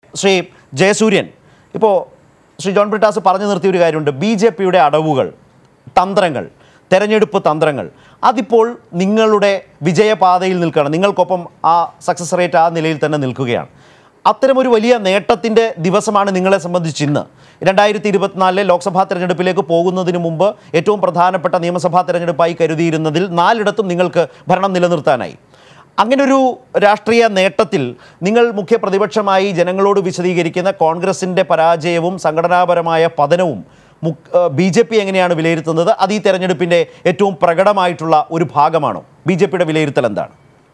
ശ്രീ ജയസൂര്യൻ ഇപ്പോൾ ശ്രീ ജോൺ ബ്രിട്ടാസ് പറഞ്ഞു നിർത്തിയ ഒരു കാര്യമുണ്ട് ബി ജെ പിയുടെ അടവുകൾ തന്ത്രങ്ങൾ തെരഞ്ഞെടുപ്പ് തന്ത്രങ്ങൾ അതിപ്പോൾ നിങ്ങളുടെ വിജയപാതയിൽ നിൽക്കുകയാണ് നിങ്ങൾക്കൊപ്പം ആ സക്സസ് റേറ്റ് ആ നിലയിൽ തന്നെ നിൽക്കുകയാണ് അത്തരമൊരു വലിയ നേട്ടത്തിൻ്റെ ദിവസമാണ് നിങ്ങളെ സംബന്ധിച്ച് ഇന്ന് രണ്ടായിരത്തി ഇരുപത്തിനാലിലെ ലോക്സഭാ തെരഞ്ഞെടുപ്പിലേക്ക് പോകുന്നതിന് മുമ്പ് ഏറ്റവും പ്രധാനപ്പെട്ട നിയമസഭാ തെരഞ്ഞെടുപ്പായി കരുതിയിരുന്നതിൽ നാലിടത്തും നിങ്ങൾക്ക് ഭരണം നിലനിർത്താനായി അങ്ങനൊരു രാഷ്ട്രീയ നേട്ടത്തിൽ നിങ്ങൾ മുഖ്യ പ്രതിപക്ഷമായി ജനങ്ങളോട് വിശദീകരിക്കുന്ന കോൺഗ്രസിൻ്റെ പരാജയവും സംഘടനാപരമായ പതനവും ബി ജെ പി എങ്ങനെയാണ് വിലയിരുത്തുന്നത് അത് ഈ തെരഞ്ഞെടുപ്പിൻ്റെ ഏറ്റവും പ്രകടമായിട്ടുള്ള ഒരു ഭാഗമാണോ ബി ജെ പിയുടെ വിലയിരുത്തൽ എന്താണ്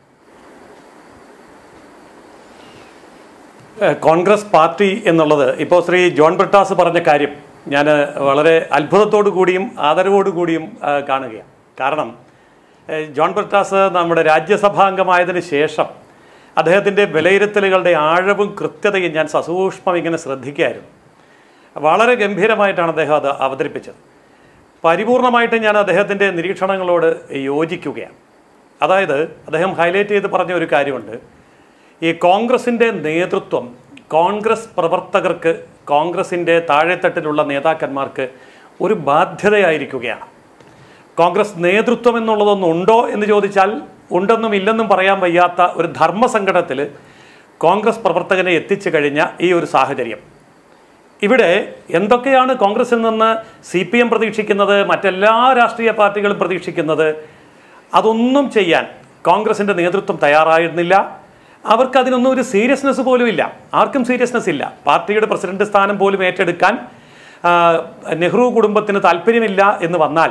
ഏഹ് കോൺഗ്രസ് പാർട്ടി എന്നുള്ളത് ഇപ്പോൾ ശ്രീ ജോൺ ബ്രിട്ടാസ് പറഞ്ഞ കാര്യം ഞാൻ വളരെ അത്ഭുതത്തോടു കൂടിയും ആദരവോടു കൂടിയും ആ, കാണുകയാണ് കാരണം ഏഹ് ജോൺ ബ്രിട്ടാസ് നമ്മുടെ രാജ്യസഭാംഗമായതിനു ശേഷം അദ്ദേഹത്തിൻ്റെ വിലയിരുത്തലുകളുടെ ആഴവും കൃത്യതയും ഞാൻ സസൂക്ഷ്മം ഇങ്ങനെ ശ്രദ്ധിക്കുകയായിരുന്നു വളരെ ഗംഭീരമായിട്ടാണ് അദ്ദേഹം അത് അവതരിപ്പിച്ചത് പരിപൂർണമായിട്ട് ഞാൻ അദ്ദേഹത്തിൻ്റെ നിരീക്ഷണങ്ങളോട് യോജിക്കുകയാണ് അതായത് അദ്ദേഹം ഹൈലൈറ്റ് ചെയ്ത് പറഞ്ഞ ഒരു കാര്യമുണ്ട് ഈ കോൺഗ്രസിൻ്റെ നേതൃത്വം കോൺഗ്രസ് പ്രവർത്തകർക്ക് കോൺഗ്രസിൻ്റെ താഴെത്തട്ടിലുള്ള നേതാക്കന്മാർക്ക് ഒരു ബാധ്യതയായിരിക്കുകയാണ് കോൺഗ്രസ് നേതൃത്വം എന്നുള്ളതൊന്നും ഉണ്ടോ എന്ന് ചോദിച്ചാൽ ഉണ്ടെന്നും ഇല്ലെന്നും പറയാൻ വയ്യാത്ത ഒരു ധർമ്മസങ്കടത്തിൽ കോൺഗ്രസ് പ്രവർത്തകനെ എത്തിച്ചു കഴിഞ്ഞ ഈ ഒരു സാഹചര്യം ഇവിടെ എന്തൊക്കെയാണ് കോൺഗ്രസിൽ നിന്ന് സി പി എം പ്രതീക്ഷിക്കുന്നത് മറ്റെല്ലാ രാഷ്ട്രീയ പാർട്ടികളും പ്രതീക്ഷിക്കുന്നത് അതൊന്നും ചെയ്യാൻ കോൺഗ്രസിൻ്റെ നേതൃത്വം തയ്യാറായിരുന്നില്ല അവർക്ക് അതിനൊന്നും ഒരു സീരിയസ്നെസ് പോലും ഇല്ല ആർക്കും സീരിയസ്നെസ് ഇല്ല പാർട്ടിയുടെ പ്രസിഡന്റ് സ്ഥാനം പോലും ഏറ്റെടുക്കാൻ ആ, നെഹ്റു കുടുംബത്തിന് താല്പര്യമില്ല എന്ന് വന്നാൽ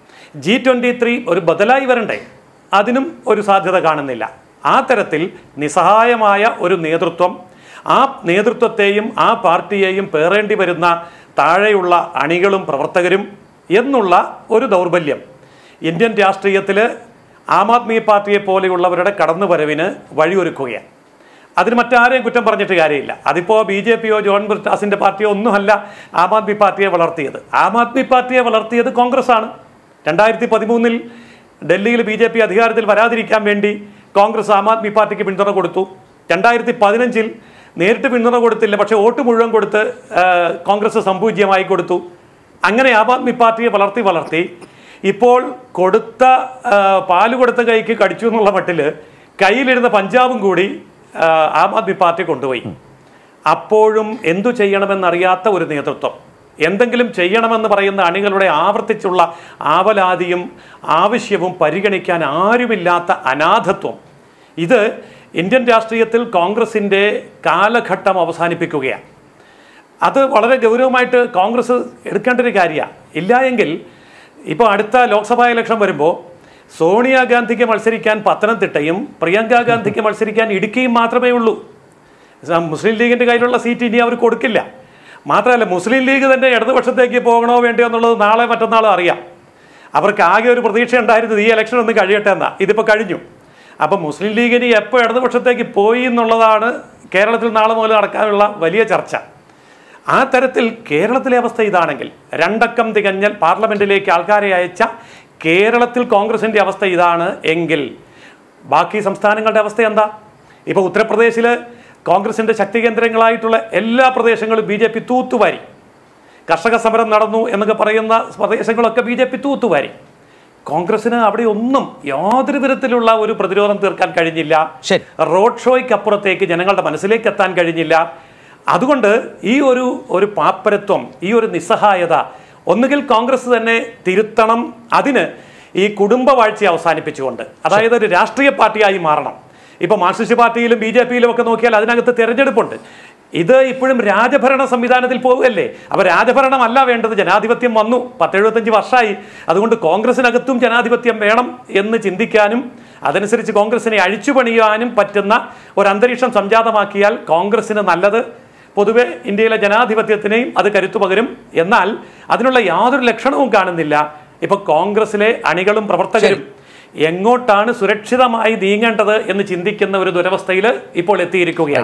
ജി ട്വൻ്റി ത്രീ ഒരു ബദലായി വരണ്ടേ അതിനും ഒരു സാധ്യത കാണുന്നില്ല ആ തരത്തിൽ നിസ്സഹായമായ ഒരു നേതൃത്വം ആ നേതൃത്വത്തെയും ആ പാർട്ടിയെയും പേറേണ്ടി വരുന്ന താഴെയുള്ള അണികളും പ്രവർത്തകരും എന്നുള്ള ഒരു ദൗർബല്യം ഇന്ത്യൻ രാഷ്ട്രീയത്തിൽ ആം ആദ്മി പാർട്ടിയെ പോലെയുള്ളവരുടെ കടന്നുവരവിന് വഴിയൊരുക്കുകയാണ് അതിന് മറ്റാരെയും കുറ്റം പറഞ്ഞിട്ട് കാര്യമില്ല അതിപ്പോൾ ബി ജെ പിയോ ജോൺ ബ്രിട്ടാസിൻ്റെ പാർട്ടിയോ ഒന്നുമല്ല ആം ആദ്മി പാർട്ടിയെ വളർത്തിയത് ആം ആദ്മി പാർട്ടിയെ വളർത്തിയത് കോൺഗ്രസ് ആണ് രണ്ടായിരത്തി പതിമൂന്നിൽ ഡൽഹിയിൽ ബി ജെ പി അധികാരത്തിൽ വരാതിരിക്കാൻ വേണ്ടി കോൺഗ്രസ് ആം ആദ്മി പാർട്ടിക്ക് പിന്തുണ കൊടുത്തു രണ്ടായിരത്തി പതിനഞ്ചിൽ നേരിട്ട് പിന്തുണ കൊടുത്തില്ല പക്ഷേ വോട്ട് മുഴുവൻ കൊടുത്ത് ആ, കോൺഗ്രസ് സംപൂജ്യമായി കൊടുത്തു അങ്ങനെ ആം ആദ്മി പാർട്ടിയെ വളർത്തി വളർത്തി ഇപ്പോൾ കൊടുത്ത ആ, പാല് കൊടുത്ത കൈക്ക് കടിച്ചു എന്നുള്ള മട്ടിൽ കയ്യിലിരുന്ന പഞ്ചാബും കൂടി ആ, ആം ആദ്മി പാർട്ടി കൊണ്ടുപോയി അപ്പോഴും എന്തു ചെയ്യണമെന്നറിയാത്ത ഒരു നേതൃത്വം എന്തെങ്കിലും ചെയ്യണമെന്ന് പറയുന്ന അണികളുടെ ആവർത്തിച്ചുള്ള ആവലാതിയും ആവശ്യവും പരിഗണിക്കാൻ ആരുമില്ലാത്ത അനാഥത്വം ഇത് ഇന്ത്യൻ രാഷ്ട്രീയത്തിൽ കോൺഗ്രസിൻ്റെ കാലഘട്ടം അവസാനിപ്പിക്കുകയാണ് അത് വളരെ ഗൗരവമായിട്ട് കോൺഗ്രസ് എടുക്കേണ്ട ഒരു കാര്യമാണ് ഇല്ല എങ്കിൽ ഇപ്പോൾ അടുത്ത ലോക്സഭാ ഇലക്ഷൻ വരുമ്പോൾ സോണിയാഗാന്ധിക്ക് മത്സരിക്കാൻ പത്തനംതിട്ടയും പ്രിയങ്ക ഗാന്ധിക്ക് മത്സരിക്കാൻ ഇടുക്കിയും മാത്രമേ ഉള്ളൂ സ- മുസ്ലിം ലീഗിൻ്റെ കയ്യിലുള്ള സീറ്റ് ഇനി അവർ കൊടുക്കില്ല മാത്രമല്ല മുസ്ലിം ലീഗ് തന്നെ ഇടതുപക്ഷത്തേക്ക് പോകണോ വേണ്ടിയോ എന്നുള്ളത് നാളെ മറ്റന്നാളും അറിയാം അവർക്ക് ആകെ ഒരു പ്രതീക്ഷ ഉണ്ടായിരുന്നത് ഈ ഇലക്ഷൻ ഒന്ന് കഴിയട്ടെ എന്നാ ഇതിപ്പോൾ കഴിഞ്ഞു അപ്പം മുസ്ലിം ലീഗിന് എപ്പോൾ ഇടതുപക്ഷത്തേക്ക് പോയി എന്നുള്ളതാണ് കേരളത്തിൽ നാളെ മുതൽ നടക്കാനുള്ള വലിയ ചർച്ച ആ തരത്തിൽ കേരളത്തിലെ അവസ്ഥ ഇതാണെങ്കിൽ രണ്ടക്കം തികഞ്ഞൽ പാർലമെന്റിലേക്ക് ആൾക്കാരെ അയച്ച കേരളത്തിൽ കോൺഗ്രസിന്റെ അവസ്ഥ ഇതാണ് എങ്കിൽ ബാക്കി സംസ്ഥാനങ്ങളുടെ അവസ്ഥ എന്താ ഇപ്പോൾ ഉത്തർപ്രദേശിൽ കോൺഗ്രസിന്റെ ശക്തി കേന്ദ്രങ്ങളായിട്ടുള്ള എല്ലാ പ്രദേശങ്ങളും ബി ജെ പി തൂത്തുവാരി കർഷക സമരം നടന്നു എന്നൊക്കെ പറയുന്ന പ്രദേശങ്ങളൊക്കെ ബി ജെ പി തൂത്തുവാരി കോൺഗ്രസിന് അവിടെ ഒന്നും യാതൊരു വിധത്തിലുള്ള ഒരു പ്രതിരോധം തീർക്കാൻ കഴിഞ്ഞില്ല ശരി. റോഡ് ഷോയ്ക്ക് അപ്പുറത്തേക്ക് ജനങ്ങളുടെ മനസ്സിലേക്ക് എത്താൻ കഴിഞ്ഞില്ല അതുകൊണ്ട് ഈ ഒരു ഒരു പാപ്പരത്വം ഈ ഒരു നിസ്സഹായത ഒന്നുകിൽ കോൺഗ്രസ് തന്നെ തിരുത്തണം അതിന് ഈ കുടുംബവാഴ്ച അവസാനിപ്പിച്ചുകൊണ്ട് അതായത് ഒരു രാഷ്ട്രീയ പാർട്ടിയായി മാറണം ഇപ്പൊ മാർക്സിസ്റ്റ് പാർട്ടിയിലും ബി ജെ പിയിലും ഒക്കെ നോക്കിയാൽ അതിനകത്ത് തെരഞ്ഞെടുപ്പുണ്ട് ഇത് ഇപ്പോഴും രാജഭരണ സംവിധാനത്തിൽ പോവുകയല്ലേ അപ്പോൾ രാജഭരണമല്ല വേണ്ടത് ജനാധിപത്യം വന്നു പത്തെഴുപത്തഞ്ച് വർഷമായി അതുകൊണ്ട് കോൺഗ്രസിനകത്തും ജനാധിപത്യം വേണം എന്ന് ചിന്തിക്കാനും അതനുസരിച്ച് കോൺഗ്രസിനെ അഴിച്ചുപണിയാനും പറ്റുന്ന ഒരു അന്തരീക്ഷം സംജാതമാക്കിയാൽ കോൺഗ്രസിന് നല്ലത് പൊതുവെ ഇന്ത്യയിലെ ജനാധിപത്യത്തിനെയും അത് കരുത്തു പകരും എന്നാൽ അതിനുള്ള യാതൊരു ലക്ഷണവും കാണുന്നില്ല ഇപ്പൊ കോൺഗ്രസിലെ അണികളും പ്രവർത്തകരും എങ്ങോട്ടാണ് സുരക്ഷിതമായി നീങ്ങേണ്ടത് എന്ന് ചിന്തിക്കുന്ന ഒരു ദുരവസ്ഥയിൽ ഇപ്പോൾ എത്തിയിരിക്കുകയാണ്